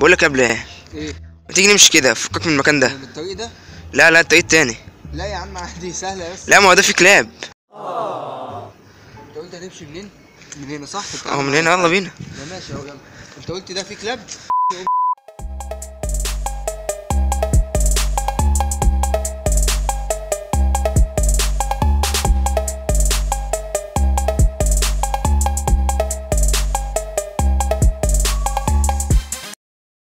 بقول لك يا بلاه ايه ما تيجي نمشي كده فكك من المكان ده من الطريق ده لا لا الطريق التاني لا يا عم عادي سهله بس لا ما هو ده في كلاب انت قلت هتمشي منين من هنا صح اهو من هنا يلا بينا لا ماشي اهو يلا انت قلت ده في كلاب